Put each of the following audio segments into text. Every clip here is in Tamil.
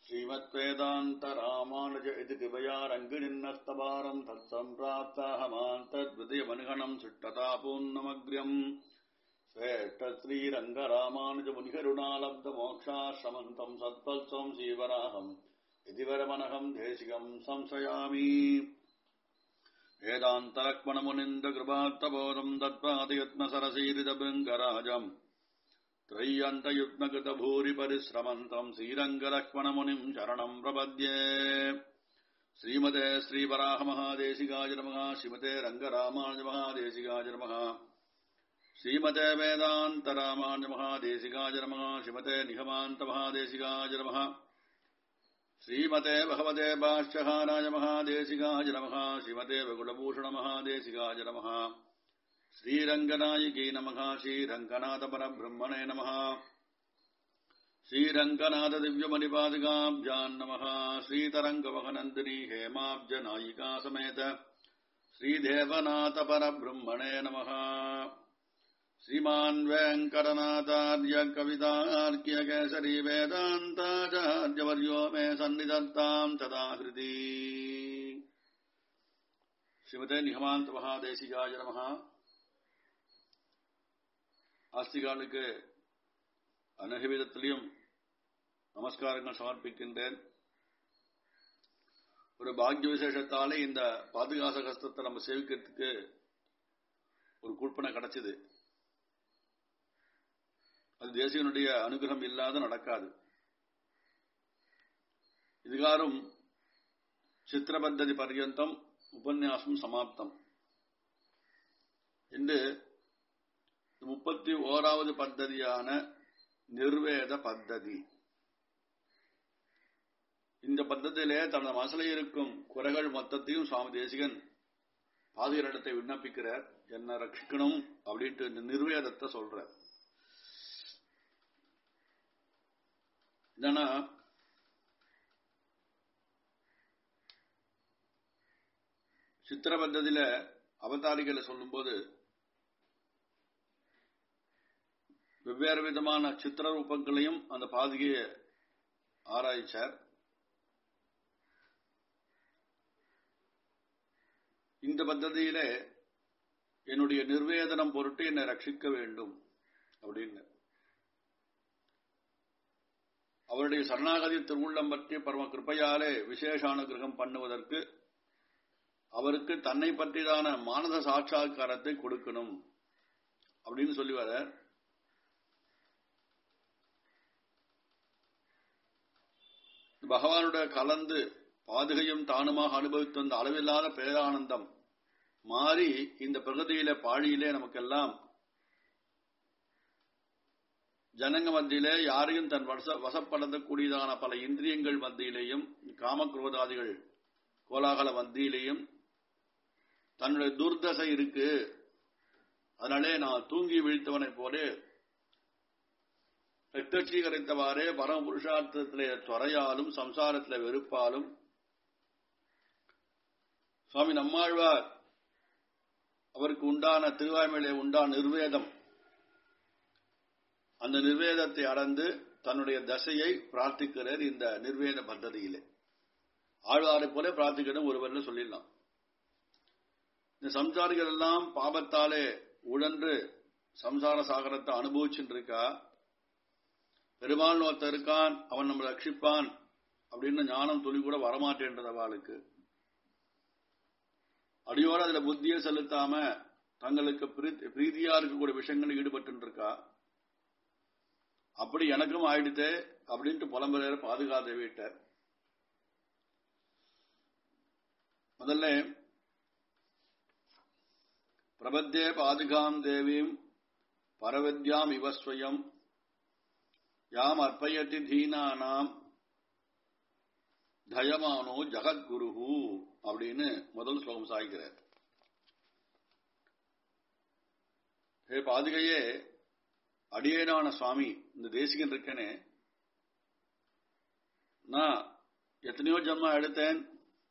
श्रीमद्वेदान्तरामानुज इति कृपया रङ्गिनिन्नस्तवारम् तत्सम्प्राप्ताहमान्तद्विदयमनुगणम् सिष्टतापूर्णमग्र्यम् श्रेष्ठश्रीरङ्गरामानुजमुनिकरुणालब्धमोक्षाश्रमन्तम् सत्त्वत्सम् श्रीवराहम् इति वरमनहम् देशिकम् संशयामि वेदान्तलक्ष्मणमुनिन्दकृपात्तबोधम् दत्त्वादियत्नसरसीरितभृङ्गराजम् त्रय्यन्तयुग्मकृतभूरिपरिश्रमन्तम् श्रीरङ्गलक्ष्मणमुनिम् शरणम् प्रपद्ये श्रीमते श्रीवराहमहादेशिकाय नमः श्रीमते रङ्गरामानुजमहादेशिकाय नमः श्रीमते वेदान्तरामानुजमहादेशिकाय नमः श्रीमते निगमान्तमहादेशिकाय नमः श्रीमते भगवते भाष्यहाराय महादेशिकाय नमः श्रीमते वकुलभूषणमहादेशिकाय नमः श्रीरङ्गनायिकी नमः श्रीरङ्गनाथपरब्रह्मणे नमः श्रीरङ्गनाथदिव्यमणिपादिकाब्जान् नमः श्रीतरङ्गवहनन्दिनी हेमाब्जनायिका समेत श्रीदेवनाथपरब्रह्मणे नमः श्रीमान् वेङ्कटनाथार्य कवितार्क्यकेसरी वेदान्ताचार्यवर्यो मे सन्निधत्ताम् तदा हृदि श्रीमते நிகமாந்த மகாதேசிகாய நமஹ ஆஸ்திகாலுக்கு அநகவிதத்திலையும் நமஸ்காரங்கள் சமர்ப்பிக்கின்றேன் ஒரு பாக்ய விசேஷத்தாலே இந்த பாதுகாச கஷ்டத்தை நம்ம சேவிக்கிறதுக்கு ஒரு கூட்பனை கிடைச்சது அது தேசியனுடைய அனுகிரகம் இல்லாத நடக்காது இதுகாரும் சித்திரபத்ததி பர்யந்தம் உபன்யாசம் சமாப்தம் என்று முப்பத்தி ஓராவது பத்ததியான நிர்வேத பத்ததி இந்த பத்தத்திலே தனது மனசில் இருக்கும் குறைகள் மொத்தத்தையும் சுவாமி தேசிகன் பாதுகாரிடத்தை விண்ணப்பிக்கிறார் என்ன ரட்சிக்கணும் அப்படின்ட்டு இந்த நிர்வேதத்தை சொல்ற என்னன்னா சித்திர பத்ததியில அவதாரிகளை சொல்லும்போது வெவ்வேறு விதமான சித்திர ரூபங்களையும் அந்த பாதுகையை ஆராய்ச்சார் இந்த பத்ததியில என்னுடைய நிர்வேதனம் பொருட்டு என்னை ரட்சிக்க வேண்டும் அப்படின்னு அவருடைய சரணாகதி திருவுள்ளம் பற்றி பரம கிருப்பையாலே விசேஷானுகிரகம் பண்ணுவதற்கு அவருக்கு தன்னை பற்றிதான மானத சாட்சா்காரத்தை கொடுக்கணும் அப்படின்னு சொல்லி வர பகவானுடைய கலந்து பாதுகையும் தானுமாக அனுபவித்து வந்த அளவில்லாத பேரானந்தம் மாறி இந்த பிரகதியில பாழியிலே நமக்கெல்லாம் ஜனங்க மத்தியிலே யாரையும் தன் வச வசப்படுத்தக்கூடியதான பல இந்திரியங்கள் மத்தியிலேயும் காமக்ரோதாதிகள் கோலாகல மத்தியிலேயும் தன்னுடைய துர்தசை இருக்கு அதனாலே நான் தூங்கி வீழ்த்தவனை போலே ரத்தட்சீகரித்தவாறே பரம புருஷார்த்தத்திலே துறையாலும் சம்சாரத்திலே வெறுப்பாலும் சுவாமி நம்மாழ்வார் அவருக்கு உண்டான திருவாய்மையிலே உண்டான நிர்வேதம் அந்த நிர்வேதத்தை அடர்ந்து தன்னுடைய தசையை பிரார்த்திக்கிறார் இந்த நிர்வேத பദ്ധதியிலே ஆழ்வாரை போல பிரார்த்திக்கணும் ஒருவர்னு சொல்லிடலாம் இந்த சம்சாரிகள் எல்லாம் பாபத்தாலே உழன்று சம்சார சாகரத்தை அனுபவிச்சுட்டு இருக்கா பெருமாள் ஒருத்தர் இருக்கான் அவன் நம்ம ரட்சிப்பான் அப்படின்னு ஞானம் துளி கூட வரமாட்டேன்றது அவளுக்கு அடியோட அதுல புத்தியை செலுத்தாம தங்களுக்கு பிரீதியா இருக்கக்கூடிய விஷயங்கள் ஈடுபட்டு இருக்கா அப்படி எனக்கும் ஆயிடுத்தே அப்படின்ட்டு புலம்பெயர பாதுகாத்த வீட்டார் முதல்ல பிரபத்தே பாதுகாம் தேவீம் பரவித்யாம் இவஸ்வயம் யாம் அர்ப்பயத்தி தீனானாம் தயமானோ ஜகத்குருஹு அப்படின்னு முதல் ஸ்லோகம் சாய்கிறார் ஹே பாதுகையே அடியேனான சுவாமி இந்த தேசிகன் இருக்கனே நான் எத்தனையோ ஜன்மா எடுத்தேன்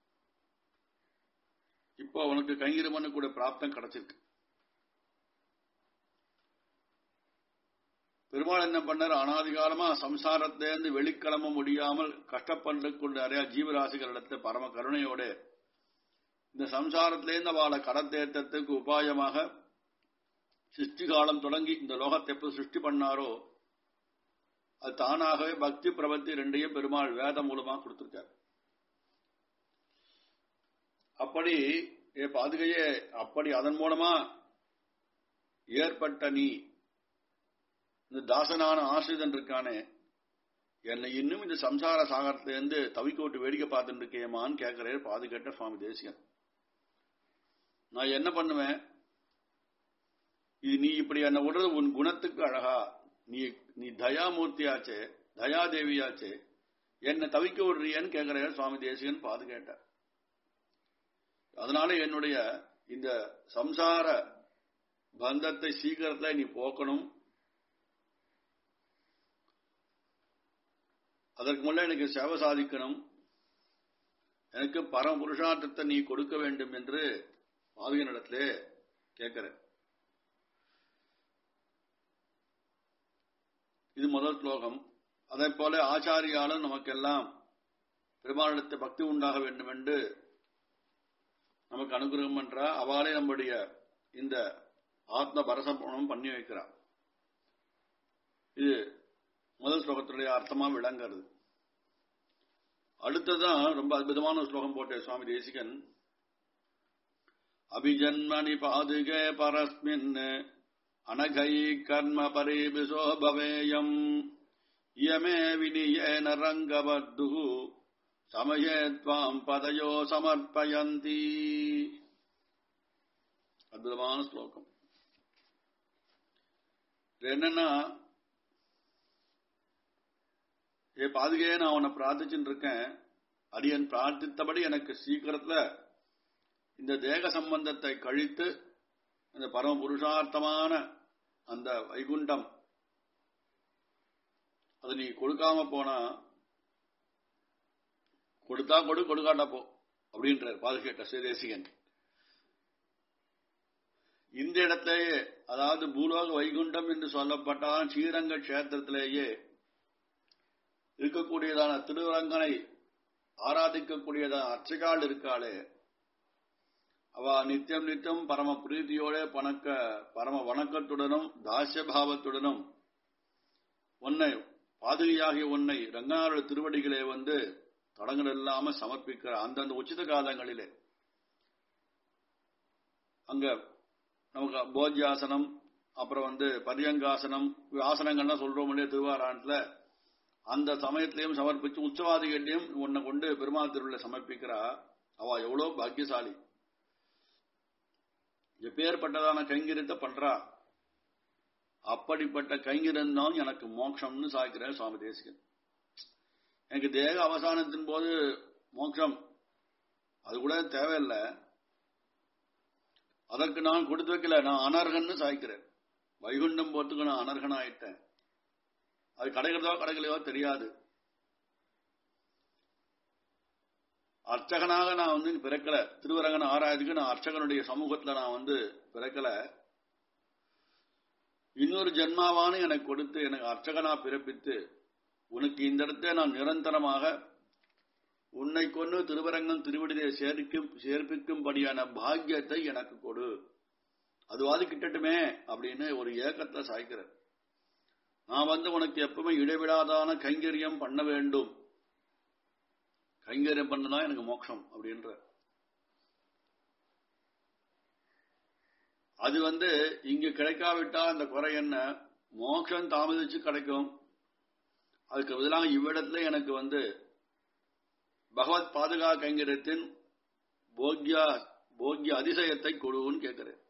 இப்போ உனக்கு கைங்கிரமனு கூட பிராப்தம் கிடைச்சிருக்கு பெருமாள் என்ன பண்ணார் அனாதிகாலமா சம்சாரத்திலேருந்து வெளிக்கிளம்ப முடியாமல் கஷ்டப்பட்டு கொண்டு நிறைய ஜீவராசிகளிடத்தை பரம கருணையோட இந்த சம்சாரத்திலேருந்து அவளை கடத்தேற்றத்துக்கு உபாயமாக சிருஷ்டி காலம் தொடங்கி இந்த லோகத்தை எப்ப சிருஷ்டி பண்ணாரோ அது தானாகவே பக்தி பிரபத்தி ரெண்டையும் பெருமாள் வேதம் மூலமா கொடுத்திருக்கார் அப்படி ஏ பாதுகையே அப்படி அதன் மூலமா ஏற்பட்ட நீ இந்த தாசனான ஆசிரியன் இருக்கானே என்னை இன்னும் இந்த சம்சார சாகரத்திலிருந்து தவிக்க விட்டு வேடிக்கை பார்த்துட்டு இருக்கேமான்னு கேட்கிறேன் பாது கேட்ட சுவாமி தேசிகன் நான் என்ன பண்ணுவேன் இது நீ இப்படி என்ன விடுறது உன் குணத்துக்கு அழகா நீ நீ தயாமூர்த்தியாச்சே தயாதேவியாச்சே என்னை தவிக்க விடுறியன்னு கேட்கிறேன் சுவாமி தேசிகன் பாது கேட்டார் அதனால என்னுடைய இந்த சம்சார பந்தத்தை சீக்கிரத்துல நீ போக்கணும் அதற்கு முன்ன எனக்கு சேவை சாதிக்கணும் எனக்கு பரம புருஷார்த்தத்தை நீ கொடுக்க வேண்டும் என்று பாவியனிடத்திலே கேட்கிறேன் இது முதல் ஸ்லோகம் அதே போல ஆச்சாரியாலும் நமக்கெல்லாம் பெருமாளிடத்தை பக்தி உண்டாக வேண்டும் என்று நமக்கு அனுகிரகம் பண்றா அவளே நம்முடைய இந்த ஆத்ம பரசப்பணம் பண்ணி வைக்கிறார் இது முதல் ஸ்லோகத்துடைய அர்த்தமா விளங்குறது அடுத்ததான் ரொம்ப அற்புதமான ஒரு ஸ்லோகம் போட்டேன் சுவாமி தேசிகன் அபிஜன்மணி பாதுகே பரஸ்மின் அனகை கர்ம பரிபிசோ பவேயம் இயமே வினியேன ரங்கபத்து சமயே துவாம் பதயோ சமர்ப்பயந்தி அற்புதமான ஸ்லோகம் என்னன்னா ஏ பாதுகையே நான் உன்னை பிரார்த்திச்சுட்டு இருக்கேன் அடியன் பிரார்த்தித்தபடி எனக்கு சீக்கிரத்துல இந்த தேக சம்பந்தத்தை கழித்து இந்த பரம புருஷார்த்தமான அந்த வைகுண்டம் அது நீ கொடுக்காம போனா கொடுத்தா கொடு கொடுக்காட்டா போ அப்படின்றார் பாதுகேட்ட ஸ்ரீதேசிகன் இந்த இடத்திலேயே அதாவது பூலோக வைகுண்டம் என்று சொல்லப்பட்டால் ஸ்ரீரங்க கஷேத்திரத்திலேயே இருக்கக்கூடியதான திருவரங்கனை ஆராதிக்கக்கூடியதான அர்ச்சகால் இருக்காளே அவ நித்தியம் நித்தியம் பரம பிரீதியோட பணக்க பரம வணக்கத்துடனும் தாசிய பாவத்துடனும் உன்னை பாதுகையாகிய உன்னை ரங்கநாத திருவடிகளே வந்து தடங்கள் இல்லாம சமர்ப்பிக்கிற அந்தந்த உச்சித காலங்களிலே அங்க நமக்கு போஜ்யாசனம் அப்புறம் வந்து பரியங்காசனம் ஆசனங்கள்லாம் சொல்றோம் இல்லையா திருவாராயணத்துல அந்த சமயத்திலையும் சமர்ப்பிச்சு உச்சவாதிகள்லையும் உன்னை கொண்டு பெருமாள் திருவிழா சமர்ப்பிக்கிறா அவ எவ்வளவு பாக்கியசாலி எப்பேற்பட்டதான கைங்கரியத்தை பண்றா அப்படிப்பட்ட கைங்கரியம் எனக்கு மோட்சம்னு சாய்க்கிற சுவாமி தேசிகன் எனக்கு தேக அவசானத்தின் போது மோட்சம் அது கூட தேவையில்லை அதற்கு நான் கொடுத்து வைக்கல நான் அனர்கன்னு சாய்க்கிறேன் வைகுண்டம் போத்துக்கு நான் அனர்கன் ஆயிட்டேன் அது கிடைக்கிறதோ கிடைக்கலையோ தெரியாது அர்ச்சகனாக நான் வந்து பிறக்கல திருவரங்கன் ஆராயத்துக்கு நான் அர்ச்சகனுடைய சமூகத்துல நான் வந்து பிறக்கல இன்னொரு ஜென்மாவானு எனக்கு கொடுத்து எனக்கு அர்ச்சகனா பிறப்பித்து உனக்கு இந்த இடத்தை நான் நிரந்தரமாக உன்னை கொண்டு திருவரங்கம் திருவடியை சேர்க்கும் சேர்ப்பிக்கும்படியான பாக்கியத்தை எனக்கு கொடு அதுவாது கிட்டட்டுமே அப்படின்னு ஒரு ஏக்கத்தை சாய்க்கிறேன் நான் வந்து உனக்கு எப்பவுமே இடைவிடாதான கைங்கரியம் பண்ண வேண்டும் கைங்கரியம் பண்ணதான் எனக்கு மோட்சம் அப்படின்ற அது வந்து இங்க கிடைக்காவிட்டா அந்த குறை என்ன மோட்சம் தாமதிச்சு கிடைக்கும் அதுக்கு பதிலாக இவ்விடத்துல எனக்கு வந்து பகவத் பாதுகா கைங்கரியத்தின் போக்யா போக்கிய அதிசயத்தை கொடுன்னு கேட்கிறேன்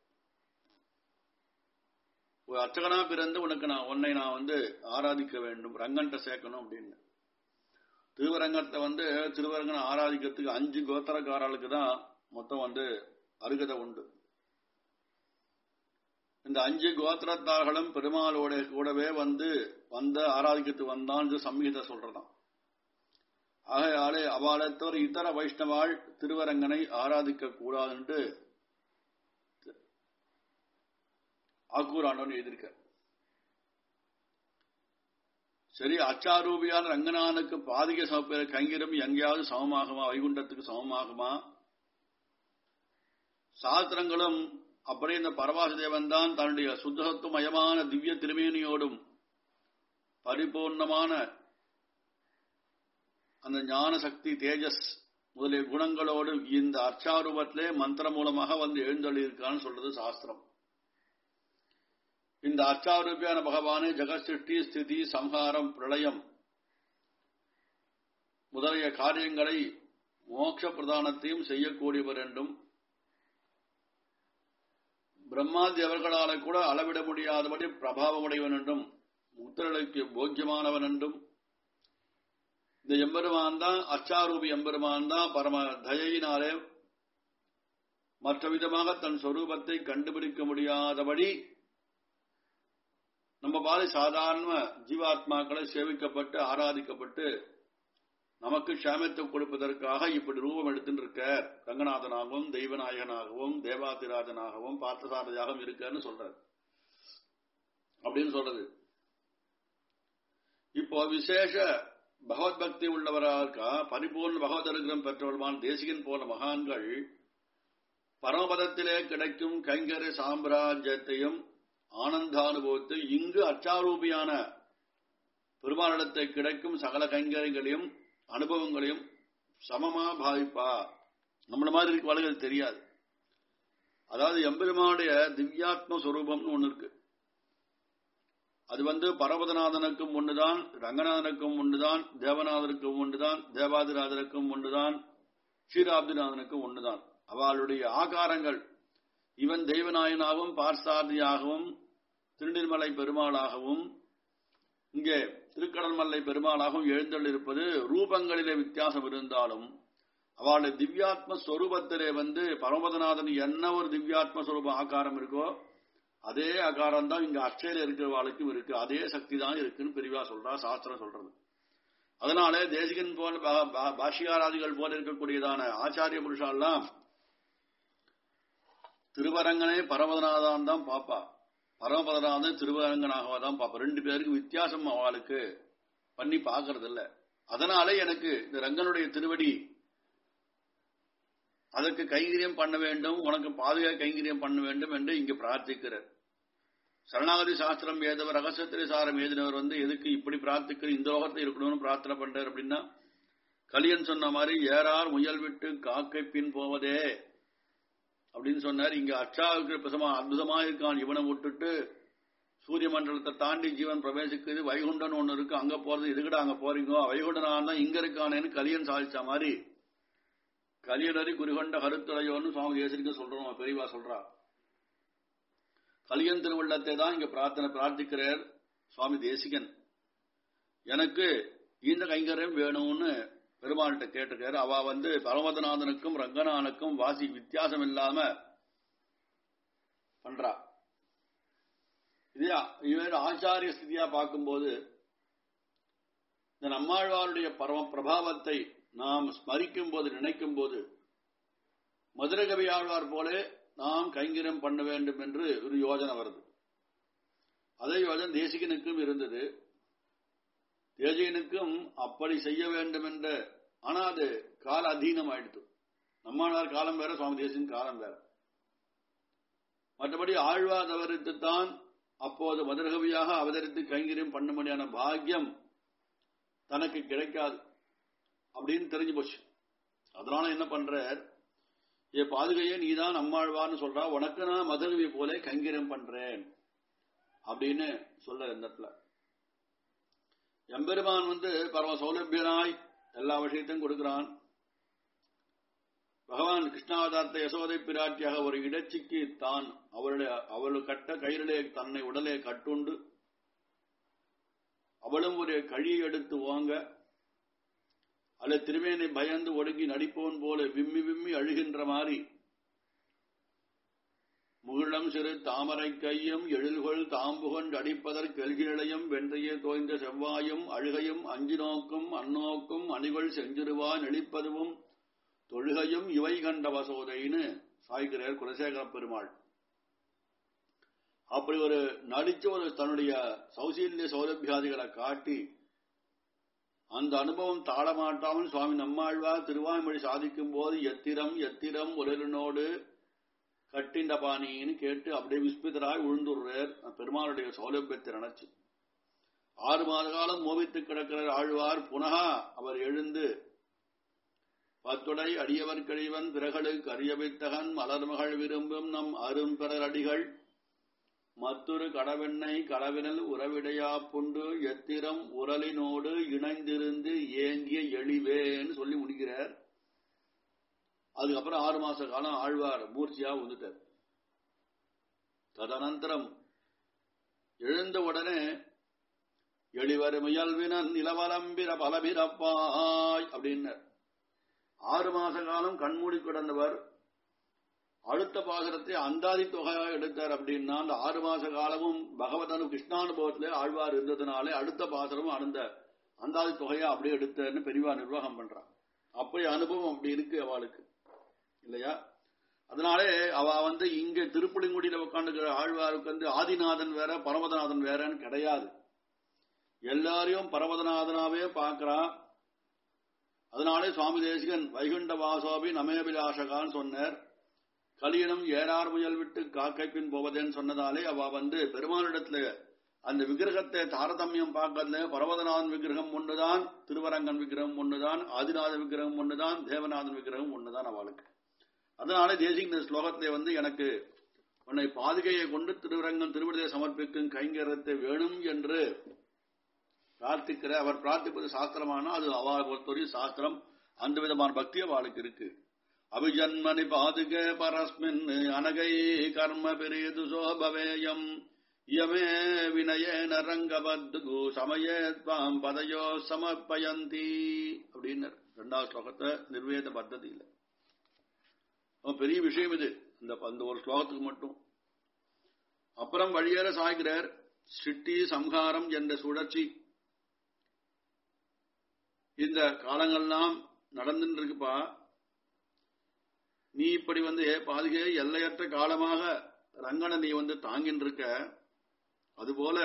ஒரு அர்ச்சகனா பிறந்து உனக்கு நான் உன்னை நான் வந்து ஆராதிக்க வேண்டும் ரங்கன்ட்ட சேர்க்கணும் அப்படின்னு திருவரங்கத்தை வந்து திருவரங்கனை ஆராதிக்கிறதுக்கு அஞ்சு கோத்திரக்காரர்களுக்கு தான் மொத்தம் வந்து அருகதை உண்டு இந்த அஞ்சு கோத்திரத்தார்களும் பெருமாளோட கூடவே வந்து வந்த ஆராதிக்கிறதுக்கு வந்தான் சம்ஹீத சொல்றதான் ஆகையாலே அவளை தவிர இதர வைஷ்ணவாள் திருவரங்கனை ஆராதிக்க கூடாதுன்ட்டு ஆக்கூராண்டவன் எழுதியிருக்க சரி அச்சாரூபியான ரங்கநாதனுக்கு பாதிக சமப்பேர கைங்கிரம் எங்கேயாவது சமமாகுமா வைகுண்டத்துக்கு சமமாகுமா சாஸ்திரங்களும் அப்படியே இந்த பரவாசுதேவன் தான் தன்னுடைய சுத்தசத்துவமயமான திவ்ய திருமேனியோடும் பரிபூர்ணமான அந்த ஞான சக்தி தேஜஸ் முதலிய குணங்களோடு இந்த அர்ச்சாரூபத்திலே மந்திர மூலமாக வந்து எழுந்தள்ளியிருக்கான்னு சொல்றது சாஸ்திரம் இந்த அர்ச்சாரூபியான பகவானே ஜெகத் சிருஷ்டி ஸ்திதி சம்ஹாரம் பிரளயம் முதலிய காரியங்களை மோட்ச பிரதானத்தையும் செய்யக்கூடியவர் என்றும் பிரம்மாதேவர்களால கூட அளவிட முடியாதபடி பிரபாவமுடையவன் என்றும் முத்திரலுக்கு போக்கியமானவன் என்றும் இந்த எம்பெருமான் தான் அச்சாரூபி எம்பெருமான் தான் பரம தயையினாலே மற்ற விதமாக தன் சொரூபத்தை கண்டுபிடிக்க முடியாதபடி நம்ம பாதி சாதாரண ஜீவாத்மாக்களை சேவிக்கப்பட்டு ஆராதிக்கப்பட்டு நமக்கு க்ஷாமத்தை கொடுப்பதற்காக இப்படி ரூபம் எடுத்துட்டு இருக்க ரங்கநாதனாகவும் தெய்வநாயகனாகவும் தேவாதிராஜனாகவும் பார்த்தசாரதியாகவும் இருக்கான்னு சொல்றார் அப்படின்னு சொல்றது இப்போ விசேஷ பகவத் பக்தி உள்ளவராக பரிபூர்ண பகவத் அனுகிரம் பெற்றவருமான தேசிகன் போல மகான்கள் பரமபதத்திலே கிடைக்கும் கைங்கர சாம்ராஜ்யத்தையும் ஆனந்தானுபவத்தை இங்கு அச்சாரூபியான பெருமானிடத்தை கிடைக்கும் சகல கைங்கரியங்களையும் அனுபவங்களையும் சமமா பாவிப்பா நம்மள மாதிரி இருக்கு வாழ்கள் தெரியாது அதாவது எம்பெருமானுடைய திவ்யாத்ம சுரூபம்னு ஒண்ணு இருக்கு அது வந்து பரவதநாதனுக்கும் ஒன்றுதான் ரங்கநாதனுக்கும் ஒன்றுதான் தேவநாதனுக்கும் ஒன்றுதான் தேவாதிராதனுக்கும் ஒன்றுதான் ஸ்ரீராப்திநாதனுக்கும் ஒன்றுதான் அவளுடைய ஆகாரங்கள் இவன் தெய்வநாயனாகவும் பார்சாதியாகவும் திருநெல்மலை பெருமாளாகவும் இங்கே திருக்கடல்மல்லை பெருமாளாகவும் எழுந்தள்ளிருப்பது ரூபங்களிலே வித்தியாசம் இருந்தாலும் அவளுடைய திவ்யாத்ம ஸ்வரூபத்திலே வந்து பரமபதநாதன் என்ன ஒரு திவ்யாத்ம ஸ்வரூப ஆகாரம் இருக்கோ அதே ஆகாரம் தான் இங்க அச்சையில இருக்கிறவாளுக்கும் இருக்கு அதே சக்தி தான் இருக்குன்னு பெரியவா சொல்றா சாஸ்திரம் சொல்றது அதனாலே தேசிகன் போல பாஷிகாராதிகள் போல இருக்கக்கூடியதான ஆச்சாரிய புருஷாலாம் திருவரங்கனே பரமபதநாதான் தான் பாப்பா பரமபதநாதன் திருவரங்கனாகவா தான் பாப்பா ரெண்டு பேருக்கு வித்தியாசம் அவளுக்கு பண்ணி பாக்குறது இல்ல அதனாலே எனக்கு இந்த ரங்கனுடைய திருவடி அதற்கு கைங்கரியம் பண்ண வேண்டும் உனக்கு பாதுகா கைங்கரியம் பண்ண வேண்டும் என்று இங்கு பிரார்த்திக்கிறார் சரணாகதி சாஸ்திரம் ஏதவர் ரகசியத்திரை சாரம் ஏதினவர் வந்து எதுக்கு இப்படி பிரார்த்திக்கிற இந்த லோகத்தை இருக்கணும்னு பிரார்த்தனை பண்றார் அப்படின்னா கலியன் சொன்ன மாதிரி ஏறார் முயல் விட்டு காக்கை பின் போவதே அப்படின்னு சொன்னார் இங்க அச்சாவுக்கு பிரசமா அற்புதமா இருக்கான் இவனை விட்டுட்டு சூரிய மண்டலத்தை தாண்டி ஜீவன் பிரவேசிக்குது வைகுண்டன் ஒண்ணு இருக்கு அங்க போறது எதுக்கிட்ட அங்க போறீங்க வைகுண்டனா தான் இங்க இருக்கானேன்னு கலியன் சாதிச்ச மாதிரி கலியனரி குறிகொண்ட கருத்துடையோன்னு சுவாமி தேசிரிக்க சொல்றோம் பெரியவா சொல்றா கலியன் திருவுள்ளத்தை தான் இங்க பிரார்த்தனை பிரார்த்திக்கிறார் சுவாமி தேசிகன் எனக்கு இந்த கைங்கரியம் வேணும்னு பெருமாள்கிட்ட கேட்டிருக்காரு அவ வந்து பரமதநாதனுக்கும் ரங்கநாதனுக்கும் வாசி வித்தியாசம் இல்லாம பண்றா இதே இவர் ஆச்சாரிய ஸ்திதியா பார்க்கும்போது இந்த நம்மாழ்வாருடைய பரம பிரபாவத்தை நாம் ஸ்மரிக்கும் போது நினைக்கும் போது மதுரகவி ஆழ்வார் போல நாம் கைங்கரியம் பண்ண வேண்டும் என்று ஒரு யோஜனை வருது அதே யோஜனை தேசிகனுக்கும் இருந்தது தேஜகனுக்கும் அப்படி செய்ய வேண்டும் என்ற ஆனா அது கால அதீனம் ஆயிடுத்து நம்மாழ்வார் காலம் வேற சுவாமி தேசின் காலம் வேற மற்றபடி ஆழ்வார் அவரித்துத்தான் அப்போது மதுரகவியாக அவதரித்து கைங்கரியம் பண்ணும்படியான பாக்கியம் தனக்கு கிடைக்காது அப்படின்னு தெரிஞ்சு போச்சு அதனால என்ன பண்றார் ஏ பாதுகையே நீதான் அம்மாழ்வான்னு சொல்றா உனக்கு நான் மதுரவி போல கைங்கரியம் பண்றேன் அப்படின்னு சொல்ல இந்த இடத்துல எம்பெருமான் வந்து பரம சௌலபியனாய் எல்லா விஷயத்தையும் கொடுக்கிறான் பகவான் கிருஷ்ணாவதாரத்தை யசோதை பிராட்டியாக ஒரு இடச்சிக்கு தான் அவருடைய அவள் கட்ட கயிறிலே தன்னை உடலே கட்டுண்டு அவளும் ஒரு கழியை எடுத்து வாங்க அல்ல திருமேனை பயந்து ஒடுங்கி நடிப்பவன் போல விம்மி விம்மி அழுகின்ற மாதிரி முகிழம் சிறு தாமரை கையும் எழில்கொள் தாம்புகொண்டு அடிப்பதற்கு எல்கிழையும் வென்றையே தோய்ந்த செவ்வாயும் அழுகையும் அஞ்சு நோக்கும் அந்நோக்கும் அணிகள் செஞ்சிருவா நெளிப்பதுவும் தொழுகையும் இவை கண்ட வசோதைன்னு சாய்கிறார் குலசேகர பெருமாள் அப்படி ஒரு நடிச்ச ஒரு தன்னுடைய சௌசீல்ய சௌலபியாதிகளை காட்டி அந்த அனுபவம் தாழமாட்டாமல் சுவாமி நம்மாழ்வார் திருவாய்மொழி சாதிக்கும் போது எத்திரம் எத்திரம் உலரினோடு கட்டிண்ட பாணின்னு கேட்டு அப்படியே விஸ்மிதராய் விழுந்துடுறார் பெருமாளுடைய சௌலபியத்தை நினைச்சு ஆறு மாத காலம் மோபித்து கிடக்கிற ஆழ்வார் புனகா அவர் எழுந்து பத்துடை அடியவர் கழிவன் பிறகளுக்கு அறியவித்தகன் மலர்மகள் விரும்பும் நம் அரும்பெறர் அடிகள் மற்றொரு கடவெண்ணை கடவினல் உறவிடையா புண்டு எத்திரம் உரலினோடு இணைந்திருந்து ஏங்கிய எளிவேன்னு சொல்லி முடிக்கிறார் அதுக்கப்புறம் ஆறு மாச காலம் ஆழ்வார் மூர்ச்சியா வந்துட்டார் ததனந்தரம் எழுந்த உடனே எளிவர் முயல்வினன் நிலவலம்பிர பலபிறப்பாய் அப்படின்னார் ஆறு மாச காலம் கண்மூடி கிடந்தவர் அடுத்த பாசுரத்தை அந்தாதி தொகையாக எடுத்தார் அப்படின்னா அந்த ஆறு மாச காலமும் பகவதனு கிருஷ்ணானுபவத்திலே ஆழ்வார் இருந்ததுனாலே அடுத்த பாசுரமும் அந்த அந்தாதி தொகையா அப்படியே எடுத்தார்னு பெரியவா நிர்வாகம் பண்றான் அப்படி அனுபவம் அப்படி இருக்கு அவளுக்கு இல்லையா அதனாலே அவ வந்து இங்க திருப்புளிங்குடியில உட்காந்துக்கிற ஆழ்வாருக்கு வந்து ஆதிநாதன் வேற பரமதநாதன் வேறன்னு கிடையாது எல்லாரையும் பரமதநாதனாவே பார்க்கிறா அதனாலே சுவாமி தேசிகன் வைகுண்ட வாசோபி நமேபிலாஷகான்னு சொன்னார் கலியனும் ஏறார் முயல் விட்டு காக்கை பின் போவதேன்னு சொன்னதாலே அவ வந்து பெருமானிடத்துல அந்த விக்கிரகத்தை தாரதமியம் பார்க்கறதுல பரவதநாதன் விக்கிரகம் ஒண்ணுதான் திருவரங்கன் விக்கிரகம் ஒண்ணுதான் ஆதிநாத விக்கிரகம் ஒண்ணுதான் தேவநாதன் விக்கிரகம் ஒண்ணுதான் அவளுக்கு அதனால தேசிக இந்த ஸ்லோகத்திலே வந்து எனக்கு உன்னை பாதுகையை கொண்டு திருவரங்கம் திருவிடத்தை சமர்ப்பிக்கும் கைங்கரத்தை வேணும் என்று பிரார்த்திக்கிற அவர் பிரார்த்திப்பது சாஸ்திரமானா அது அவளை பொறுத்தவரையும் சாஸ்திரம் அந்த விதமான பக்தி அவளுக்கு இருக்கு அபிஜன்மணி பாதுகே பரஸ்மின் அனகை கர்ம பெரியது சோபவேயம் யமே வினயேன ரங்கபத்து சமயே துவாம் பதையோ சமர்ப்பயந்தி அப்படின்னு ரெண்டாவது ஸ்லோகத்தை நிர்வேத பத்ததி இல்லை பெரிய விஷயம் இது இந்த அந்த ஒரு ஸ்லோகத்துக்கு மட்டும் அப்புறம் வழியேற சாய்கிறார் சிட்டி சம்ஹாரம் என்ற சுழற்சி இந்த காலங்கள்லாம் நடந்துட்டு இருக்குப்பா நீ இப்படி வந்து பாதுகை எல்லையற்ற காலமாக ரங்கனை நீ வந்து தாங்கின்னு இருக்க அதுபோல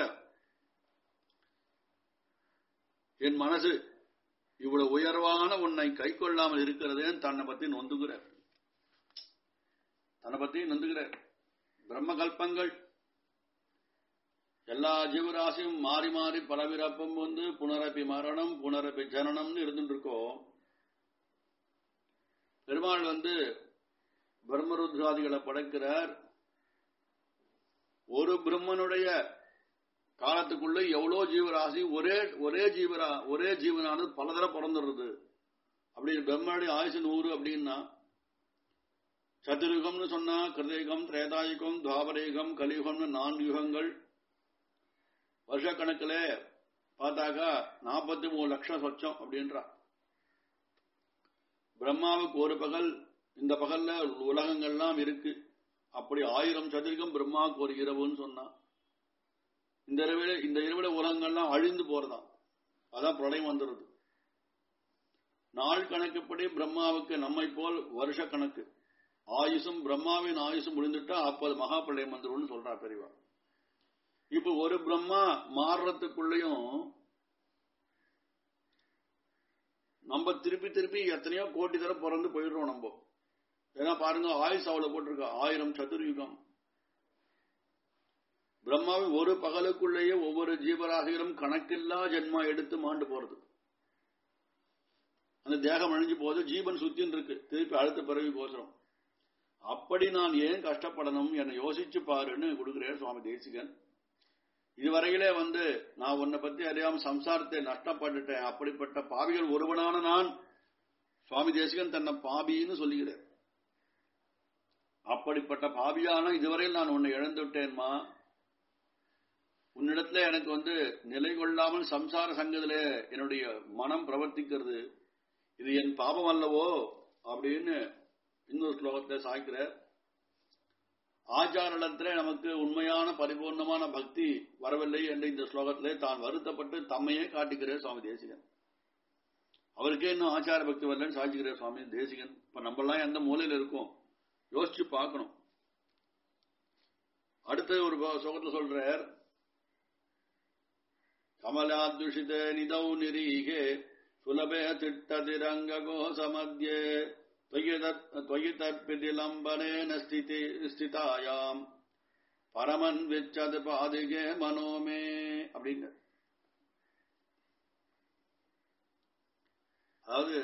என் மனசு இவ்வளவு உயர்வான உன்னை கை கொள்ளாமல் இருக்கிறதேன்னு தன்னை பத்தி நொந்துகிறார் தன்னை பத்தி நொந்துகிறார் பிரம்ம கல்பங்கள் எல்லா ஜீவராசியும் மாறி மாறி பலவிரப்பம் வந்து புனரப்பி மரணம் புனரப்பி ஜனனம்னு இருந்துட்டு இருக்கோம் பெருமாள் வந்து பிரம்மருத்ராதிகளை படைக்கிறார் ஒரு பிரம்மனுடைய காலத்துக்குள்ள எவ்வளவு ஜீவராசி ஒரே ஒரே ஜீவரா ஒரே ஜீவனானது பலதர பிறந்துடுறது அப்படின்னு பிரம்மனுடைய ஆயுசு நூறு அப்படின்னா சதுர்யுகம்னு சொன்னா கிருதயுகம் திரேதாயுகம் துவாபரயுகம் கலியுகம்னு நான்கு யுகங்கள் வருஷக்கணக்கில் பார்த்தாக்கா நாற்பத்தி மூணு லட்சம் சொச்சம் அப்படின்றா பிரம்மாவுக்கு ஒரு பகல் இந்த பகல்ல உலகங்கள்லாம் இருக்கு அப்படி ஆயிரம் சதுரகம் பிரம்மாவுக்கு ஒரு இரவுன்னு சொன்னா இந்த இரவில இந்த இரவில உலகங்கள்லாம் அழிந்து போறதாம் அதான் பிரளயம் வந்துடுது நாள் கணக்குப்படி பிரம்மாவுக்கு நம்மை போல் வருஷ கணக்கு ஆயுசும் பிரம்மாவின் ஆயுசும் முடிந்துட்டா அப்போது மகா பிரளயம் வந்துடும் சொல்றா பெரியவா இப்ப ஒரு பிரம்மா மாறுறதுக்குள்ளயும் நம்ம திருப்பி திருப்பி எத்தனையோ கோடி தர பிறந்து போயிடுறோம் நம்ம ஏன்னா பாருங்க ஆயுஸ் அவ்வளவு போட்டிருக்க ஆயிரம் சதுர்யுகம் பிரம்மாவின் ஒரு பகலுக்குள்ளேயே ஒவ்வொரு ஜீவராசிகளும் கணக்கில்லா ஜென்மா எடுத்து மாண்டு போறது அந்த தேகம் அழிஞ்சு போது ஜீவன் சுத்தின்னு இருக்கு திருப்பி அடுத்த பிறவி கோசரம் அப்படி நான் ஏன் கஷ்டப்படணும் என்னை யோசிச்சு பாருன்னு கொடுக்கிறேன் சுவாமி தேசிகன் இதுவரையிலே வந்து நான் உன்னை பத்தி அறியாம சம்சாரத்தை நஷ்டப்பட்டுட்டேன் அப்படிப்பட்ட பாவிகள் ஒருவனான நான் சுவாமி தேசிகன் தன்னை பாபின்னு சொல்லுகிறேன் அப்படிப்பட்ட பாபியான இதுவரையில் நான் உன்னை இழந்து விட்டேன்மா உன்னிடத்துல எனக்கு வந்து நிலை கொள்ளாமல் சம்சார சங்கத்திலே என்னுடைய மனம் பிரவர்த்திக்கிறது இது என் பாபம் அல்லவோ அப்படின்னு இன்னொரு ஸ்லோகத்தை சாய்க்கிற ஆச்சாரணத்திலே நமக்கு உண்மையான பரிபூர்ணமான பக்தி வரவில்லை என்று இந்த ஸ்லோகத்திலே தான் வருத்தப்பட்டு தம்மையே காட்டுகிறார் சுவாமி தேசிகன் அவருக்கே இன்னும் ஆச்சார பக்தி வரலன்னு சாட்சிக்கிறார் சுவாமி தேசிகன் இப்ப நம்மெல்லாம் எந்த மூலையில இருக்கோம் யோசிச்சு பார்க்கணும் அடுத்த ஒரு ஸ்லோகத்தில் சொல்றார் கமலாதுஷித நிதௌ நிரீகே சுலபே திட்டதிரங்ககோசமத்யே त्वयि तत्पितिलम्बनेन स्थिति स्थितायाम् பரமன் விச்சது பாதிகே மனோமே அப்படின்னு அதாவது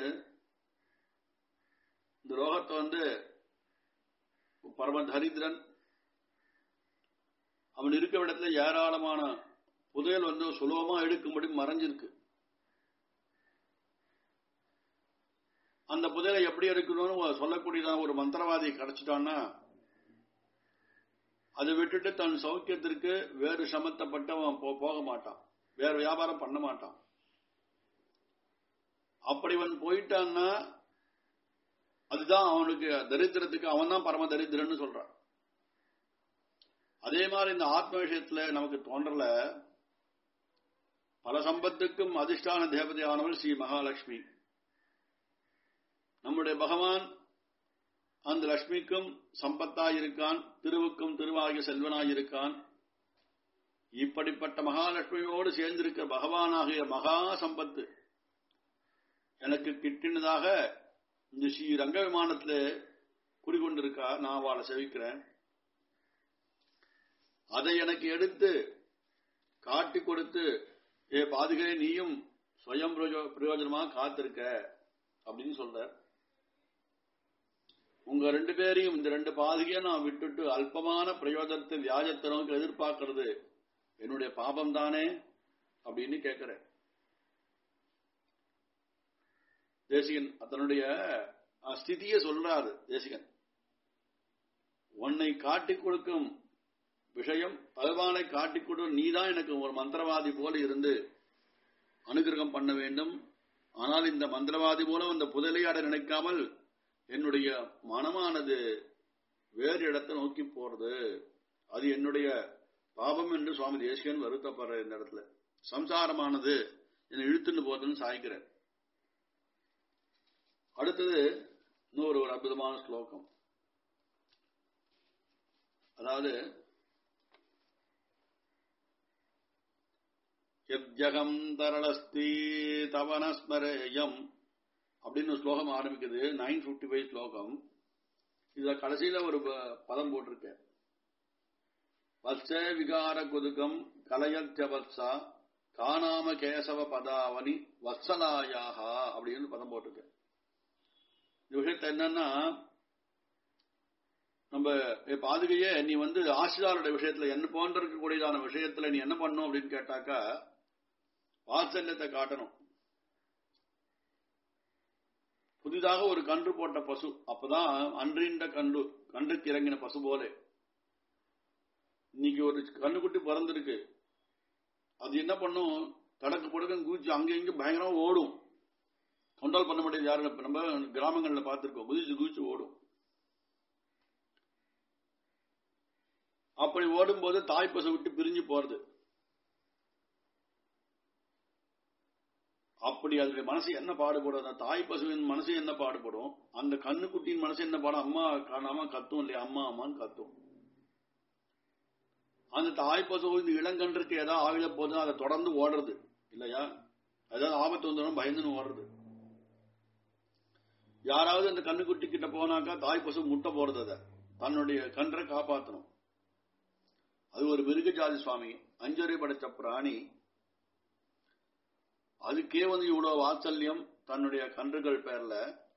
இந்த லோகத்தை வந்து பரம தரித்திரன் அவன் இருக்கிற இடத்துல ஏராளமான புதையல் வந்து சுலபமா எடுக்கும்படி மறைஞ்சிருக்கு அந்த புதையலை எப்படி எடுக்கணும்னு சொல்லக்கூடியதான் ஒரு மந்திரவாதி கிடைச்சிட்டான்னா அதை விட்டுட்டு தன் சௌக்கியத்திற்கு வேறு சமத்தப்பட்டவன் போக மாட்டான் வேற வியாபாரம் பண்ண மாட்டான் அப்படி அவன் போயிட்டான்னா அதுதான் அவனுக்கு தரித்திரத்துக்கு அவன் தான் பரம தரித்திரன்னு சொல்றான் அதே மாதிரி இந்த ஆத்ம விஷயத்துல நமக்கு தோன்றல பல சம்பத்துக்கும் அதிஷ்டான தேவதையானவள் ஸ்ரீ மகாலட்சுமி நம்முடைய பகவான் அந்த லட்சுமிக்கும் சம்பத்தாயிருக்கான் திருவுக்கும் திருவாகிய செல்வனாயிருக்கான் இப்படிப்பட்ட மகாலட்சுமியோடு சேர்ந்திருக்க பகவானாகிய மகா சம்பத்து எனக்கு கிட்டினதாக இந்த ஸ்ரீ ரங்க விமானத்துல குடிகொண்டிருக்கா நான் அவளை செவிக்கிறேன் அதை எனக்கு எடுத்து காட்டி கொடுத்து ஏ பாதுகை நீயும் சுயம் பிரயோஜனமா காத்திருக்க அப்படின்னு சொல்ற உங்க ரெண்டு பேரையும் இந்த ரெண்டு பாதுகையை நான் விட்டுட்டு அல்பமான பிரயோஜனத்தை வியாஜத்தை நோக்கி எதிர்பார்க்கறது என்னுடைய பாபம் தானே அப்படின்னு கேட்கிறேன் தேசிகன் தன்னுடைய ஸ்திதியை சொல்றாரு தேசிகன் உன்னை காட்டிக் கொடுக்கும் விஷயம் பகவானை காட்டிக் கொடு நீதான் எனக்கு ஒரு மந்திரவாதி போல இருந்து அனுகிரகம் பண்ண வேண்டும் ஆனால் இந்த மந்திரவாதி போல அந்த புதலையாட நினைக்காமல் என்னுடைய மனமானது வேறு இடத்தை நோக்கி போறது அது என்னுடைய பாபம் என்று சுவாமி தேசிகன் வருத்தப்படுற இந்த இடத்துல சம்சாரமானது என்னை இழுத்துன்னு போதுன்னு சாய்க்கிறேன் அடுத்தது இன்னொரு ஒரு அற்புதமான ஸ்லோகம் அதாவது எத்யகம் தரளஸ்தி தவனஸ்மரேயம் அப்படின்னு ஸ்லோகம் ஆரம்பிக்குது நைன் பிப்டி ஃபைவ் ஸ்லோகம் இதுல கடைசியில ஒரு பதம் போட்டிருக்க வத்ச விகார குதுகம் கலயத்யவத்சா காணாம கேசவ பதாவனி வத்சலாயாக அப்படின்னு பதம் போட்டிருக்க இந்த விஷயத்த என்னன்னா நம்ம பாதுகையே நீ வந்து ஆசிரியருடைய விஷயத்துல என்ன போன்ற இருக்கக்கூடியதான விஷயத்துல நீ என்ன பண்ணும் அப்படின்னு கேட்டாக்கா வாத்சல்யத்தை காட்டணும் புதிதாக ஒரு கன்று போட்ட பசு அப்பதான் அன்றின்ற கன்று கன்றுக்கு இறங்கின பசு போல இன்னைக்கு ஒரு கண்ணுக்குட்டி பிறந்திருக்கு அது என்ன பண்ணும் தடக்கு படக்கு குதிச்சு அங்க இங்க பயங்கரமா ஓடும் கண்ட்ரோல் பண்ண முடியாது யாரும் நம்ம கிராமங்கள்ல பார்த்திருக்கோம் குதிச்சு குதிச்சு ஓடும் அப்படி ஓடும்போது தாய் பசு விட்டு பிரிஞ்சு போறது அப்படி அதனுடைய மனசு என்ன பாடுபடும் அந்த தாய் பசுவின் மனசு என்ன பாடுபடும் அந்த கண்ணுக்குட்டியின் மனசு என்ன பாடும் அம்மா காணாம கத்தும் இல்லையா அம்மா அம்மான்னு கத்தும் அந்த தாய் பசு இந்த இளங்கன்றுக்கு ஏதாவது ஆவிட போது அதை தொடர்ந்து ஓடுறது இல்லையா ஏதாவது ஆபத்து வந்தோம் பயந்துன்னு ஓடுறது யாராவது அந்த கண்ணுக்குட்டி கிட்ட போனாக்கா தாய் பசு முட்டை போறது அதை தன்னுடைய கன்றை காப்பாற்றணும் அது ஒரு மிருகஜாதி சுவாமி அஞ்சரை படைச்ச பிராணி அதுக்கே வந்து இவ்வளவு வாத்சல்யம் தன்னுடைய கன்றுகள் பேர்ல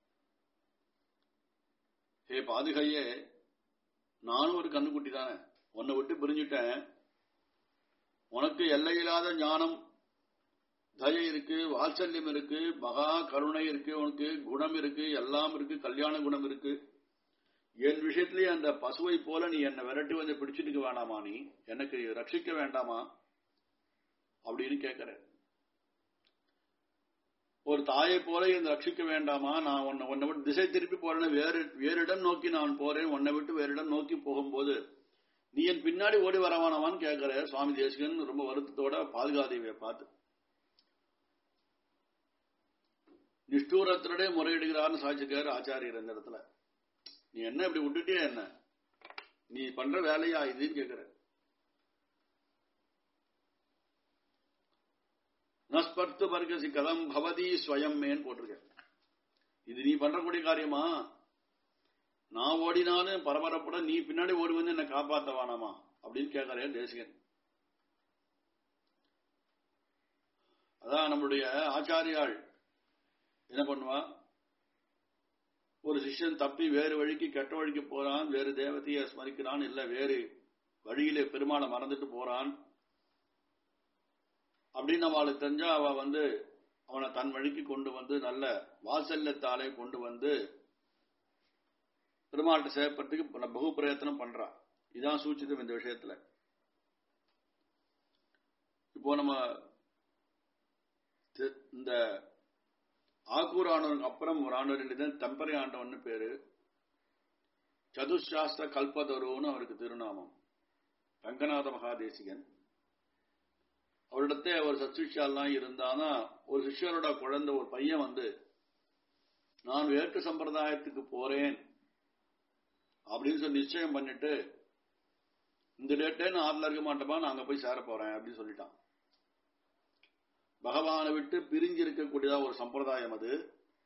ஹே பாதுகையே நானும் ஒரு கண்ணுக்குட்டி தானே உன்னை விட்டு பிரிஞ்சுட்டேன் உனக்கு எல்லையில்லாத ஞானம் தயை இருக்கு வாத்சல்யம் இருக்கு மகா கருணை இருக்கு உனக்கு குணம் இருக்கு எல்லாம் இருக்கு கல்யாண குணம் இருக்கு என் விஷயத்திலேயே அந்த பசுவை போல நீ என்னை விரட்டி வந்து பிடிச்சிட்டு வேண்டாமா நீ எனக்கு ரட்சிக்க வேண்டாமா அப்படின்னு கேட்கிற ஒரு தாயை போல என்னை ரட்சிக்க வேண்டாமா நான் உன்னை உன்னை விட்டு திசை திருப்பி போறேன்னு வேறு வேறு இடம் நோக்கி நான் போறேன் உன்னை விட்டு வேறு இடம் நோக்கி போகும்போது நீ என் பின்னாடி ஓடி வரவானவான்னு கேட்கிற சுவாமி தேசிகன் ரொம்ப வருத்தத்தோட பாதுகாதேவியை பார்த்து நிஷ்டூரத்தினடே முறையிடுகிறார்னு சாட்சிக்காரு ஆச்சாரியர் இந்த இடத்துல நீ என்ன இப்படி விட்டுட்டே என்ன நீ பண்ற வேலையா இதுன்னு கேக்குற நஸ்பர்த்து பர்கசி கதம் பவதி ஸ்வயம்மேன்னு போட்டிருக்க இது நீ பண்றக்கூடிய காரியமா நான் ஓடினாலும் பரபரப்புட நீ பின்னாடி ஓடி வந்து என்ன காப்பாத்த வேணாமா அப்படின்னு கேட்கறேன் தேசிகன் அதான் நம்மளுடைய ஆச்சாரியாள் என்ன பண்ணுவா ஒரு சிஷ்யன் தப்பி வேறு வழிக்கு கெட்ட வழிக்கு போறான் வேறு தேவதையை ஸ்மரிக்கிறான் இல்ல வேறு வழியிலே பெருமாளை மறந்துட்டு போறான் அப்படின்னு அவளுக்கு தெரிஞ்சா அவ வந்து அவனை தன் வழிக்கு கொண்டு வந்து நல்ல வாசல்யத்தாலே கொண்டு வந்து பெருமாள்கிட்ட சேப்பறதுக்கு பகு பிரயத்தனம் பண்றா இதான் சூச்சிதம் இந்த விஷயத்துல இப்போ நம்ம இந்த ஆக்கூர் ஆண்டவனுக்கு அப்புறம் ஒரு ஆண்டவர் இல்லைதான் தம்பரை ஆண்டவன் பேரு சதுசாஸ்திர கல்பதருன்னு அவருக்கு திருநாமம் ரங்கநாத மகாதேசிகன் அவரிடத்தே ஒரு சத்சிஷாலாம் இருந்தானா ஒரு சிஷ்யரோட குழந்தை ஒரு பையன் வந்து நான் வேற்று சம்பிரதாயத்துக்கு போறேன் அப்படின்னு சொல்லி நிச்சயம் பண்ணிட்டு இந்த டேட்டே நான் ஆறுல இருக்க மாட்டேப்பா நான் அங்க போய் சேர போறேன் அப்படின்னு சொல்லிட்டான் பகவானை விட்டு பிரிஞ்சு இருக்கக்கூடியதா ஒரு சம்பிரதாயம் அது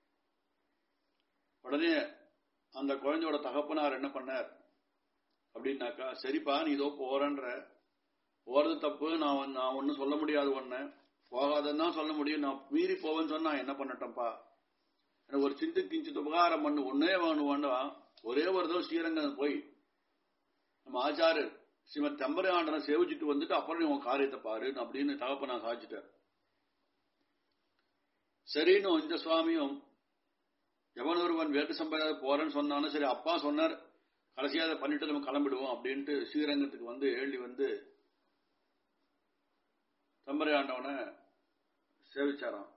உடனே அந்த குழந்தையோட தகப்பனார் என்ன பண்ணார் அப்படின்னாக்கா சரிப்பா நீ இதோ போறன்ற போறது தப்பு நான் நான் ஒன்னும் சொல்ல முடியாது ஒன்னு போகாதன்னு தான் சொல்ல முடியும் நான் மீறி போவேன்னு சொன்னா என்ன பண்ணட்டப்பா எனக்கு ஒரு சிந்து கிஞ்சித் உபகாரம் பண்ணு ஒன்னே வேணுவாண்டா ஒரே ஒரு தடவை ஸ்ரீரங்கம் போய் நம்ம ஆச்சாரர் ஸ்ரீமத் தம்பரை ஆண்டனை சேவிச்சுட்டு வந்துட்டு அப்புறம் நீ உன் காரியத்தை பாரு அப்படின்னு தகப்ப நான் சாதிச்சுட்டேன் சரின்னு இந்த சுவாமியும் எவன் ஒருவன் வேட்டு சம்பிரதாயம் போறேன்னு சொன்னாலும் சரி அப்பா சொன்னார் கடைசியா அதை பண்ணிட்டு நம்ம கிளம்பிடுவோம் அப்படின்ட்டு ஸ்ரீரங்கத்துக்கு வந்து எழுதி வந்து தம்பரை ஆண்டவனை சேவிச்சாராம்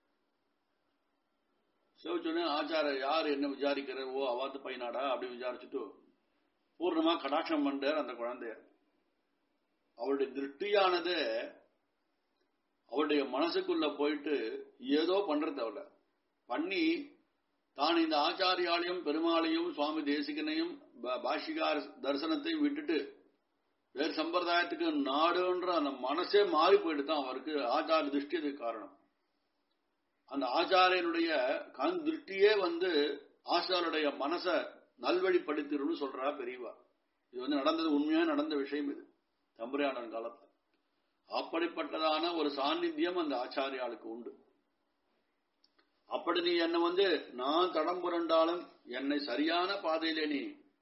சேவிச்சோடனே ஆச்சார யார் என்ன விசாரிக்கிறார் ஓ அவாத்து பையனாடா அப்படி விசாரிச்சுட்டு பூர்ணமா கடாட்சம் பண்ணார் அந்த குழந்தைய அவருடைய திருஷ்டியானது அவருடைய மனசுக்குள்ள போயிட்டு ஏதோ பண்றது அவள பண்ணி தான் இந்த ஆச்சாரியாலையும் பெருமாளையும் சுவாமி தேசிகனையும் பாஷிகார் தரிசனத்தையும் விட்டுட்டு வேறு சம்பிரதாயத்துக்கு நாடுன்ற அந்த மனசே மாறி போயிட்டு தான் அவருக்கு ஆச்சார திருஷ்டி அதுக்கு காரணம் அந்த ஆச்சாரியனுடைய கண் திருஷ்டியே வந்து ஆச்சாருடைய மனசை நல்வழிப்படுத்திடும் சொல்றா பெரியவா இது வந்து நடந்தது உண்மையா நடந்த விஷயம் இது தம்புரையாளன் காலத்துல அப்படிப்பட்டதான ஒரு சாநித்தியம் அந்த ஆச்சாரியாளுக்கு உண்டு அப்படி நீ என்ன வந்து நான் தடம் புரண்டாலும் என்னை சரியான பாதையிலே நீ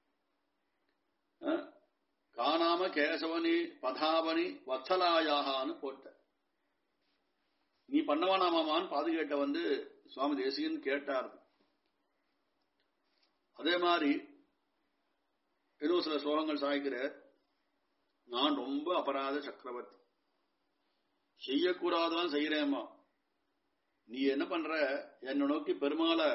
காணாம கேசவனி பதாவனி வத்சலாயாகான்னு போட்ட நீ பண்ணவானாமான்னு பாது கேட்ட வந்து சுவாமி தேசிகன் கேட்டார் அதே மாதிரி ஏதோ சில ஸ்லோகங்கள் சாய்க்கிற நான் ரொம்ப அபராத சக்கரவர்த்தி செய்யக்கூடாதான் செய்யறேம்மா நீ என்ன பண்ற என்னை நோக்கி பெருமாளை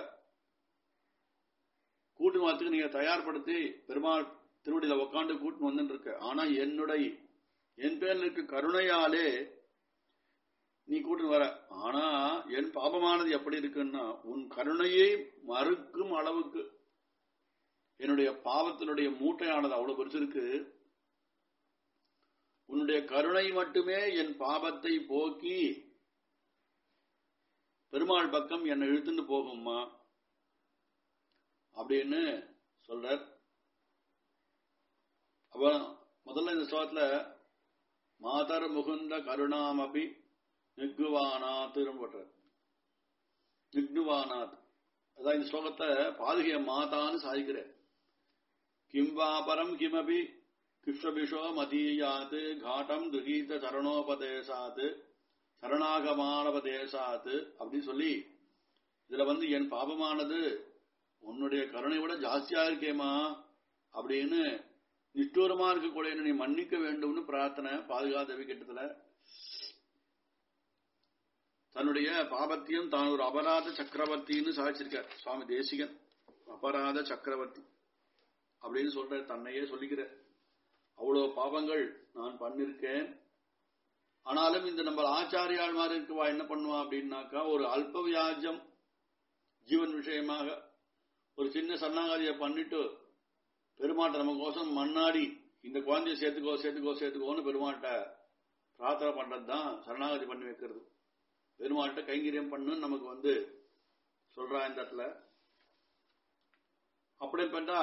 கூட்டு மாத்துக்கு நீங்க தயார்படுத்தி பெருமாள் திருவடியில உக்காண்டு கூட்டு வந்துட்டு இருக்க ஆனா என்னுடைய என் பேர்ல இருக்க கருணையாலே நீ கூட்டு வர ஆனா என் பாபமானது எப்படி இருக்குன்னா உன் கருணையை மறுக்கும் அளவுக்கு என்னுடைய பாவத்தினுடைய மூட்டையானது அவ்வளவு பெருசு இருக்கு உன்னுடைய கருணை மட்டுமே என் பாபத்தை போக்கி பெருமாள் பக்கம் என்னை இழுத்துட்டு போகும்மா அப்படின்னு சொல்றார் அவ முதல்ல இந்த ஸ்லோகத்துல மாதர் முகுந்த கருணாமபி நிக்னுவானாத் போட்டார் நிக்னுவானாத் அதான் இந்த ஸ்லோகத்தை பாதுகைய மாதான்னு சாதிக்கிறேன் கிம்வாபரம் கிமபி கிருஷ்ணபிஷோ மதீயாத் காட்டம் துகீத சரணோபதேசாத் சரணாகமானபதேசாத் அப்படின்னு சொல்லி இதுல வந்து என் பாபமானது உன்னுடைய கருணை விட ஜாஸ்தியா இருக்கேமா அப்படின்னு நிஷ்டூரமா இருக்கக்கூடிய நீ மன்னிக்க வேண்டும்னு பிரார்த்தனை பாதுகாதவி கிட்டத்துல தன்னுடைய பாபத்தையும் தான் ஒரு அபராத சக்கரவர்த்தின்னு சாதிச்சிருக்கார் சுவாமி தேசிகன் அபராத சக்கரவர்த்தி அப்படின்னு சொல்ற தன்னையே சொல்லிக்கிற அவ்வளவு பாவங்கள் நான் பண்ணிருக்கேன் ஆனாலும் இந்த நம்ம ஆச்சாரியாள் மாதிரி இருக்குவா என்ன பண்ணுவா அப்படின்னாக்கா ஒரு அல்ப வியாஜம் ஜீவன் விஷயமாக ஒரு சின்ன சரணாகாதியை பண்ணிட்டு பெருமாட்ட நமக்கோசம் மண்ணாடி இந்த குழந்தைய சேர்த்துக்கோ சேர்த்துக்கோ சேர்த்துக்கோன்னு பெருமாட்ட பிரார்த்தனை பண்றது தான் சரணாகதி பண்ணி வைக்கிறது பெருமாள்கிட்ட கைங்கரியம் பண்ணுன்னு நமக்கு வந்து சொல்றான் இந்த இடத்துல அப்படிப்பட்டா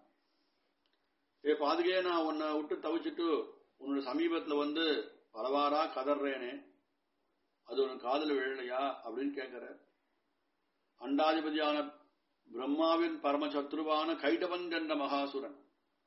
ஏ பாதுகே நான் உன்னை விட்டு தவிச்சிட்டு உன்னோட சமீபத்துல வந்து பலவாரா கதறேனே அது உனக்கு காதல விழலையா அப்படின்னு கேட்கிற அண்டாதிபதியான பிரம்மாவின் பரமசத்ருவான கைடவன் என்ற மகாசுரன்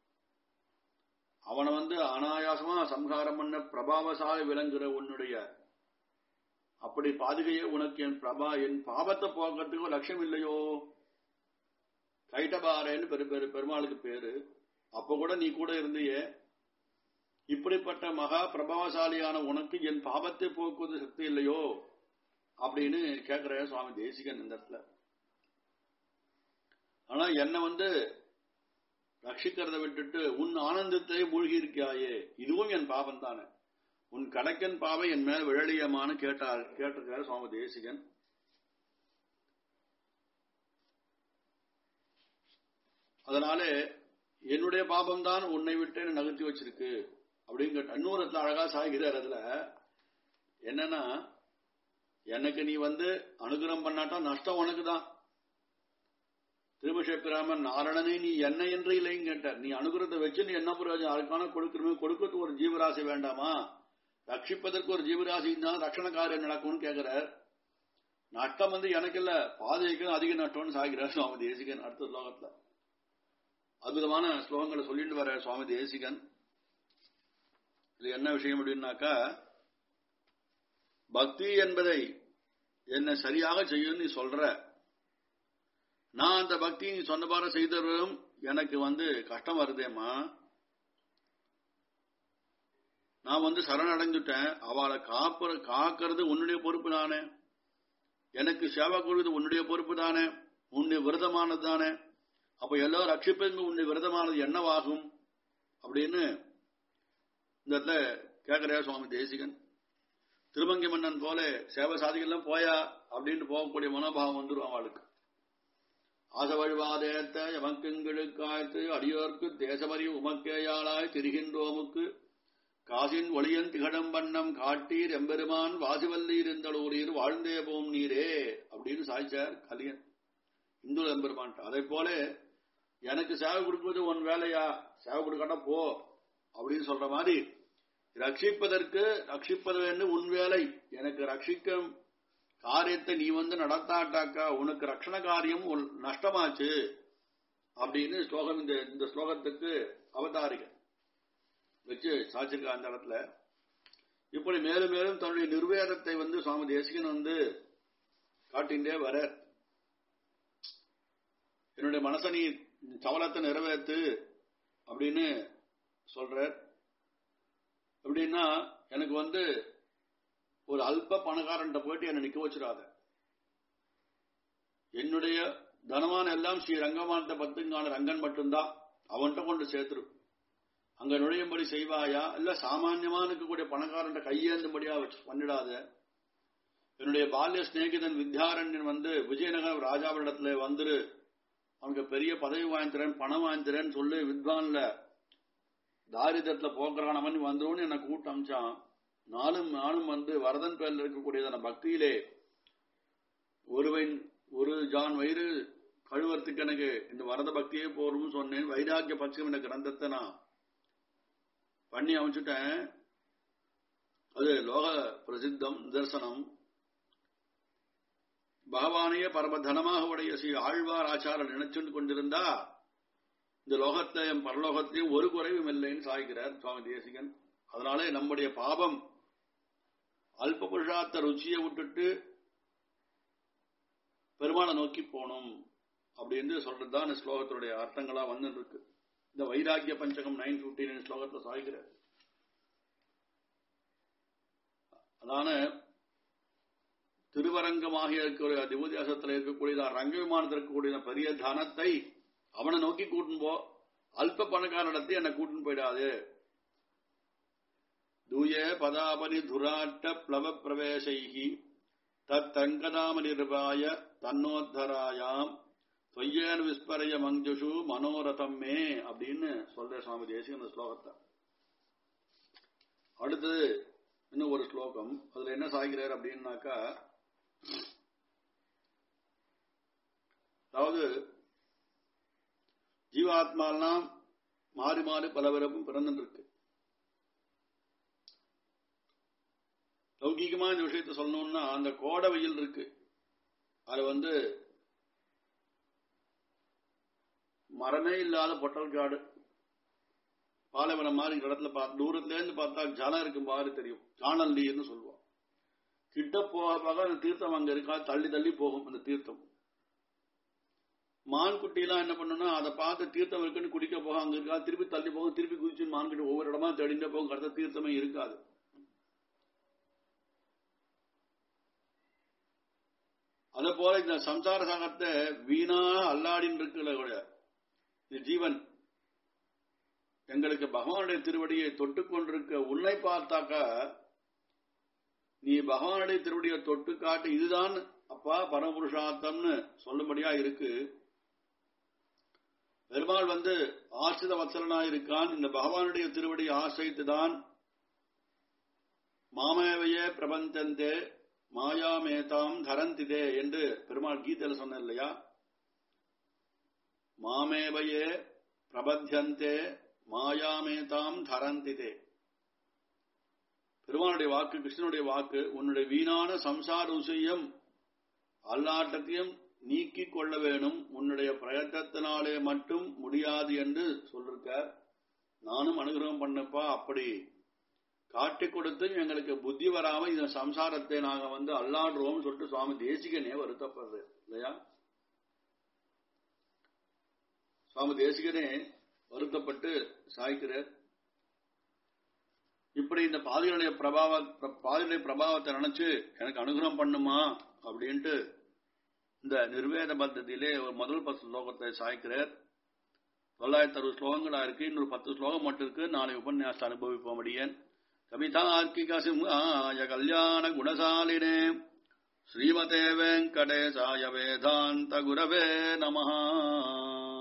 அவனை வந்து அனாயாசமா சம்ஹாரம் பண்ண பிரபாவசாலி விளங்குற உன்னுடைய அப்படி பாதுகையே உனக்கு என் பிரபா என் பாவத்தை போக்குறதுக்கு லட்சியம் இல்லையோ கைட்டபாரேன்னு பெரு பெரு பெருமாளுக்கு பேரு அப்ப கூட நீ கூட இருந்தியே இப்படிப்பட்ட மகா பிரபாவசாலியான உனக்கு என் பாவத்தை போக்குவது சக்தி இல்லையோ அப்படின்னு கேட்கிற சுவாமி தேசிகன் இந்த இடத்துல ஆனா என்ன வந்து ரட்சிக்கிறத விட்டுட்டு உன் ஆனந்தத்தை மூழ்கி இருக்காயே இதுவும் என் பாவம் தானே உன் கடக்கன் பாவை என் மேல் விழலியமான கேட்டார் கேட்டிருக்காரு சுவாமி தேசிகன் அதனால என்னுடைய பாபம் தான் உன்னை விட்டு நகர்த்தி வச்சிருக்கு அப்படிங்கிற இன்னொரு அழகா சாய்கிறார் அதுல என்னன்னா எனக்கு நீ வந்து அனுகிரகம் பண்ணாட்டா நஷ்டம் உனக்கு தான் திருமஷப்பிராமன் நாரணனே நீ என்ன என்று இல்லைன்னு கேட்டார் நீ அனுகிரகத்தை வச்சு நீ என்ன பிரயோஜனம் அதுக்கான கொடுக்கணுமே கொடுக்கறதுக்கு ஒரு ஜீவராசி வேண்டாமா ரட்சிப்பதற்கு ஒரு ஜீவராசி தான் ரட்சண காரியம் நடக்கும்னு கேட்கிறார் நஷ்டம் வந்து எனக்கு இல்ல பாதைக்கு அதிக நஷ்டம்னு சாகிறார் சுவாமி தேசிகன் அடுத்த ஸ்லோகத்துல அற்புதமான ஸ்லோகங்களை சொல்லிட்டு வர சுவாமி தேசிகன் இது என்ன விஷயம் அப்படின்னாக்கா பக்தி என்பதை என்ன சரியாக செய்யும் நீ சொல்ற நான் அந்த பக்தி நீ சொன்னபார செய்தவரும் எனக்கு வந்து கஷ்டம் வருதேம்மா நான் வந்து சரணடைந்துட்டேன் அவளை காப்புற காக்கிறது உன்னுடைய பொறுப்பு தானே எனக்கு சேவை கொடுக்கிறது உன்னுடைய பொறுப்பு தானே உன்னுடைய விரதமானது தானே அப்ப எல்லோரும் ரட்சிப்பது உன்னுடைய விரதமானது என்னவாகும் அப்படின்னு இந்த இடத்துல கேட்கிறார் சுவாமி தேசிகன் திருமங்கி மன்னன் போல சேவை சாதிகள்லாம் போயா அப்படின்ட்டு போகக்கூடிய மனோபாவம் வந்துடும் அவளுக்கு ஆச வழிவாதேத்த எமக்கெங்களுக்காய்த்து அடியோர்க்கு தேசமறி உமக்கேயாளாய் திரிகின்றோமுக்கு காசின் ஒளியன் திகடம் வண்ணம் காட்டீர் எம்பெருமான் வாசிவல்லீர் எந்தளூரீர் வாழ்ந்தே போம் நீரே அப்படின்னு சாய்ச்சார் கலியன் இந்து எம்பெருமான் அதை போல எனக்கு சேவை கொடுப்பது உன் வேலையா சேவை கொடுக்கட்டா போ அப்படின்னு சொல்ற மாதிரி ரட்சிப்பதற்கு ரட்சிப்பது வேண்டும் உன் வேலை எனக்கு ரட்சிக்கும் காரியத்தை நீ வந்து நடத்தாட்டாக்கா உனக்கு ரட்சண காரியம் நஷ்டமாச்சு அப்படின்னு ஸ்லோகம் இந்த இந்த ஸ்லோகத்துக்கு அவதாரிக வச்சு சாச்சிருக்கா அந்த இடத்துல இப்படி மேலும் மேலும் தன்னுடைய நிர்வேதத்தை வந்து சுவாமி தேசிகன் வந்து காட்டின்றே வர என்னுடைய மனச நீ சவலத்தை நிறைவேற்று அப்படின்னு சொல்ற எப்படின்னா எனக்கு வந்து ஒரு அல்ப பணக்காரன்ட்ட போயிட்டு என்னை நிக்க வச்சிடாத என்னுடைய தனமான எல்லாம் ஸ்ரீ ரங்கமானத்தை பத்துங்கான ரங்கன் மட்டும்தான் அவன்கிட்ட கொண்டு சேர்த்துரு அங்க நுழையும்படி செய்வாயா இல்ல சாமான்யமா இருக்கக்கூடிய பணக்காரன் கையேந்தும்படியா வச்சு பண்ணிடாத என்னுடைய பால்ய சிநேகிதன் வித்யாரண்யன் வந்து விஜயநகர ராஜாவிடத்துல வந்துரு அவனுக்கு பெரிய பதவி வாங்கித்தரேன் பணம் வாங்கித்தரேன்னு சொல்லி வித்வான்ல தாரிதத்துல போக்குறானவன் வந்துருன்னு என்னை கூட்டு அமிச்சான் நானும் நானும் வந்து வரதன் பேர்ல இருக்கக்கூடியதான பக்தியிலே ஒருவன் ஒரு ஜான் வயிறு கழுவறதுக்கு எனக்கு இந்த வரத பக்தியே போறோம்னு சொன்னேன் வைராக்கிய பட்சம் என்ற கிரந்தத்தை நான் பண்ணி அமைச்சுட்டேன் அது லோக பிரசித்தம் நிதர்சனம் பகவானையே பரம தனமாக உடைய ஸ்ரீ ஆழ்வார் ஆச்சாரர் நினைச்சுட்டு கொண்டிருந்தா இந்த லோகத்தையும் பரலோகத்தையும் ஒரு குறைவும் இல்லைன்னு சாய்கிறார் சுவாமி தேசிகன் அதனாலே நம்முடைய பாபம் அல்ப புருஷார்த்த ருச்சியை விட்டுட்டு பெருமாளை நோக்கி போகணும் அப்படின்னு சொல்றதுதான் இந்த ஸ்லோகத்தினுடைய அர்த்தங்களா வந்து இருக்கு இந்த வைராக்கிய பஞ்சகம் நைன் பிப்டீன் ஸ்லோகத்தை சாய்கிறார் அதான திருவரங்கமாக இருக்கிற திபுதியாசத்தில் இருக்கக்கூடிய ரங்க விமானத்தில் இருக்கக்கூடிய பெரிய தனத்தை அவனை நோக்கி கூட்டின்னு போ அல்ப பணக்காரத்தை என்னை கூட்டின்னு போயிடாது தூய பதாபனி துராட்ட பிளவ பிரவேசைகி தத்தங்கதாம நிர்வாய தன்னோத்தராயாம் தொய்யன் விஸ்பரைய மஞ்சுஷு மனோரதம் மே அப்படின்னு சொல்ற சுவாமி தேசிய இந்த ஸ்லோகத்தை அடுத்தது இன்னும் ஒரு ஸ்லோகம் அதுல என்ன சாய்கிறார் அப்படின்னாக்கா அதாவது ஜீவாத்மாலாம் மாறி மாறி பல பிறப்பும் பிறந்துருக்கு லௌகிகமா இந்த விஷயத்த சொல்லணும்னா அந்த கோடை வெயில் இருக்கு அது வந்து மரமே இல்லாத பொட்டல் காடு பாலைவனம் மாதிரி இடத்துல பார்த்து தூரத்துல இருந்து பார்த்தா ஜலம் இருக்கும் பாரு தெரியும் காணல் நீர்னு சொல்லுவோம் கிட்ட போக போக அந்த தீர்த்தம் அங்க இருக்கா தள்ளி தள்ளி போகும் அந்த தீர்த்தம் மான்குட்டி எல்லாம் என்ன பண்ணும்னா அதை பார்த்து தீர்த்தம் இருக்குன்னு குடிக்க போக அங்க இருக்கா திருப்பி தள்ளி போகும் திருப்பி குதிச்சு மான்குட்டி ஒவ்வொரு இடமா தேடிண்டே போகும் அடுத்த தீர்த்தமே இருக்காது அதே போல இந்த சம்சார சாகத்தை வீணா அல்லாடின்னு இருக்குல்ல இந்த ஜீவன் எங்களுக்கு பகவானுடைய திருவடியை தொட்டு கொண்டிருக்க உன்னை பார்த்தாக்கா நீ பகவானுடைய திருவடியை தொட்டு காட்டு இதுதான் அப்பா பரமபுருஷார்த்தம்னு சொல்லும்படியா இருக்கு பெருமாள் வந்து ஆசிரித வத்சலனா இருக்கான் இந்த பகவானுடைய திருவடியை ஆசிரித்துதான் மாமேவையே பிரபஞ்சந்தே மாயாமேதாம் தரந்திதே என்று பெருமாள் கீதையில சொன்ன இல்லையா மாமேவையே பிரபத்தியந்தே மாயாமேதாம் தரந்திதே பெருமானுடைய வாக்கு கிருஷ்ணனுடைய வாக்கு உன்னுடைய வீணான சம்சார விஷயம் அல்லாட்டத்தையும் நீக்கிக் கொள்ள வேணும் உன்னுடைய பிரயத்தத்தினாலே மட்டும் முடியாது என்று சொல்லிருக்க நானும் அனுகிரகம் பண்ணப்பா அப்படி காட்டி கொடுத்து எங்களுக்கு புத்தி வராம இந்த சம்சாரத்தை நாங்க வந்து அல்லாடுறோம் சொல்லிட்டு சுவாமி தேசிகனே வருத்தப்படுறது இல்லையா சுவாமி தேசிகனே வருத்தப்பட்டு சாய்க்கிறார் இப்படி இந்த பாதிகளுடைய பிரபாவ பாதிகளுடைய பிரபாவத்தை நினைச்சு எனக்கு அனுகிரகம் பண்ணுமா அப்படின்ட்டு இந்த நிர்வேத பத்தத்திலே ஒரு முதல் பத்து ஸ்லோகத்தை சாய்க்கிறார் தொள்ளாயிரத்தி அறுபது ஸ்லோகங்களா இருக்கு இன்னொரு பத்து ஸ்லோகம் மட்டும் இருக்கு நாளை உபன்யாசத்தை அனுபவிப்போம் அடியேன் கவிதார்க்கிக சிம்ஹாய கல்யாண குணசாலினே ஸ்ரீமதே வெங்கடேசாய வேதாந்த குரவே நமஹா